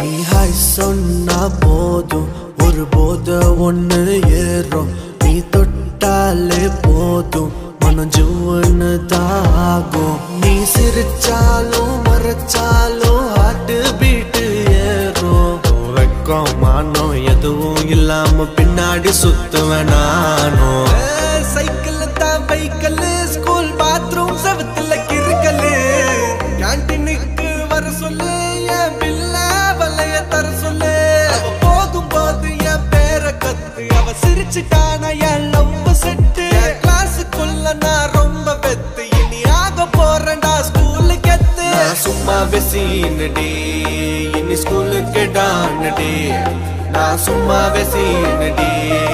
நீ ஹாய் சொன்னா போதும் ஒரு போத ஒண்ணு ஏறும் நீ தொட்டாலே போதும் மனம் ஜுவன்னு தாகும் நீ சிரிச்சாலும் மறைச்சாலும் ஹார்ட் பீட்டு ஏறும் வெக்கம் மானம் எதுவும் இல்லாம பின்னாடி சுத்துவேன் நானும் சைக்கிள் தான் பைக்கல் ஸ்கூல் பாத்ரூம் செவத்துல கிறுக்கலு கேன்டீனுக்கு வர சொல்லு என் பில்ல வலைய தர சொல்லு அவ போதும் போது என் பேர கத்து அவ சிரிச்சுட்டான என் லவ் செட்டு கிளாஸுக்குள்ள நான் ரொம்ப வெத்து இனி ஆக போறேன்டா ஸ்கூலுக்கு எத்து நான் சும்மா வெசீனடி இனி ஸ்கூலுக்கு டானடி நான் சும்மா வெசீனடி